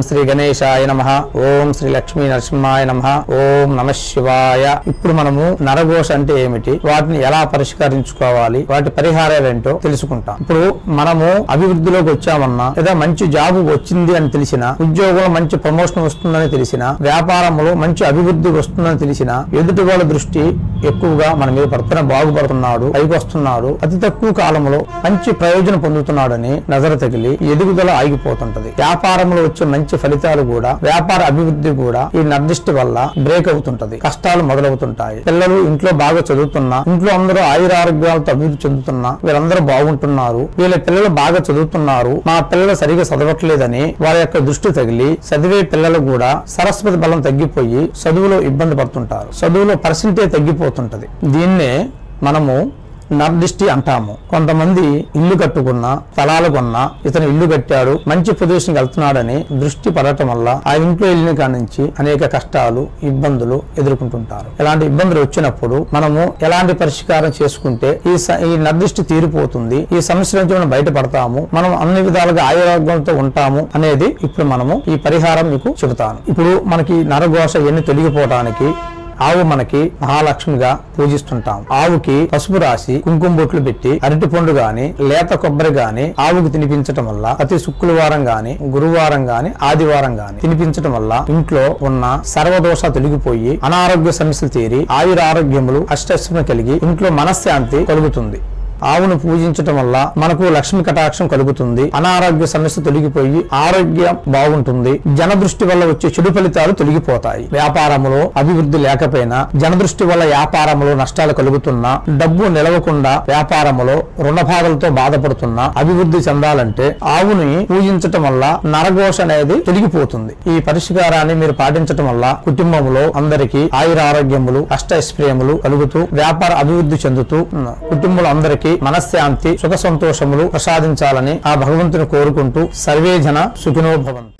శ్రీ గణేశాయ నమ ఓం శ్రీ లక్ష్మీ నరసింహాయ నమ ఓం నమ శివాయ ఇప్పుడు మనము నరఘోష అంటే ఏమిటి వాటిని ఎలా పరిష్కరించుకోవాలి వాటి పరిహారాలు ఏంటో తెలుసుకుంటాం ఇప్పుడు మనము అభివృద్ధిలోకి వచ్చామన్నా లేదా మంచి జాబ్ వచ్చింది అని తెలిసిన ఉద్యోగంలో మంచి ప్రమోషన్ వస్తుందని తెలిసిన వ్యాపారంలో మంచి అభివృద్ధి వస్తుందని తెలిసిన ఎదుటి వాళ్ళ దృష్టి ఎక్కువగా మన మీద పడుతున్న బాగుపడుతున్నాడు పైకి వస్తున్నాడు అతి తక్కువ కాలంలో మంచి ప్రయోజనం పొందుతున్నాడని నజర తగిలి ఎదుగుదల ఆగిపోతుంటది వ్యాపారంలో వచ్చే మంచి ఫలితాలు కూడా వ్యాపార అభివృద్ధి కూడా ఈ నిర్దిష్టి వల్ల బ్రేక్ అవుతుంటది కష్టాలు మొదలవుతుంటాయి పిల్లలు ఇంట్లో బాగా చదువుతున్నా ఇంట్లో అందరూ ఆయురారోగ్యాలతో అభివృద్ధి చెందుతున్నా వీళ్ళందరూ బాగుంటున్నారు వీళ్ళ పిల్లలు బాగా చదువుతున్నారు మా పిల్లలు సరిగా చదవట్లేదని వారి యొక్క దృష్టి తగిలి చదివే పిల్లలు కూడా సరస్వతి బలం తగ్గిపోయి చదువులో ఇబ్బంది పడుతుంటారు చదువులో పర్సెంటేజ్ తగ్గిపోతుంటది దీన్నే మనము నర్దిష్టి అంటాము కొంతమంది ఇల్లు కట్టుకున్నా స్థలాలు కొన్నా ఇతను ఇల్లు కట్టాడు మంచి పొజిషన్కి వెళ్తున్నాడని దృష్టి పడటం వల్ల ఆ ఇంట్లో వెళ్ళిన కాడి నుంచి అనేక కష్టాలు ఇబ్బందులు ఎదుర్కొంటుంటారు ఇలాంటి ఇబ్బందులు వచ్చినప్పుడు మనము ఎలాంటి పరిష్కారం చేసుకుంటే ఈ స- ఈ నిర్దిష్టి తీరిపోతుంది ఈ సమస్య నుంచి మనం బయటపడతాము మనం అన్ని విధాలుగా ఆరోగ్యంతో ఉంటాము అనేది ఇప్పుడు మనము ఈ పరిహారం మీకు చెబుతాను ఇప్పుడు మనకి నరఘోష ఎన్ని తొలగిపోవడానికి ఆవు మనకి మహాలక్ష్మిగా పూజిస్తుంటాం ఆవుకి పసుపు రాసి కుంకుమ బొట్లు పెట్టి అరటి పండు గాని లేత కొబ్బరి గాని ఆవుకు తినిపించటం వల్ల ప్రతి శుక్రవారం గాని గురువారం గాని ఆదివారం గాని తినిపించటం వల్ల ఇంట్లో ఉన్న సర్వదోష తొలగిపోయి అనారోగ్య సమస్యలు తీరి ఆయుర ఆరోగ్యములు అష్టశ్రమ కలిగి ఇంట్లో మనశ్శాంతి కలుగుతుంది ఆవును పూజించటం వల్ల మనకు లక్ష్మి కటాక్షం కలుగుతుంది అనారోగ్య సమస్య తొలగిపోయి ఆరోగ్యం బాగుంటుంది జన దృష్టి వల్ల వచ్చే చెడు ఫలితాలు తొలగిపోతాయి వ్యాపారములో అభివృద్ధి లేకపోయినా జన దృష్టి వల్ల వ్యాపారములో నష్టాలు కలుగుతున్నా డబ్బు నిలవకుండా వ్యాపారములో రుణ బాధలతో బాధపడుతున్నా అభివృద్ధి చెందాలంటే ఆవుని పూజించటం వల్ల నరఘోష అనేది తొలగిపోతుంది ఈ పరిష్కారాన్ని మీరు పాటించటం వల్ల కుటుంబంలో అందరికీ ఆయుర ఆరోగ్యములు అష్టైశ్వర్యములు కలుగుతూ వ్యాపార అభివృద్ధి చెందుతూ ఉన్న కుటుంబంలో అందరికీ మనశ్శాంతి సుఖ సంతోషములు ప్రసాదించాలని ఆ భగవంతుని కోరుకుంటూ సర్వే జన సుఖినో భవంతు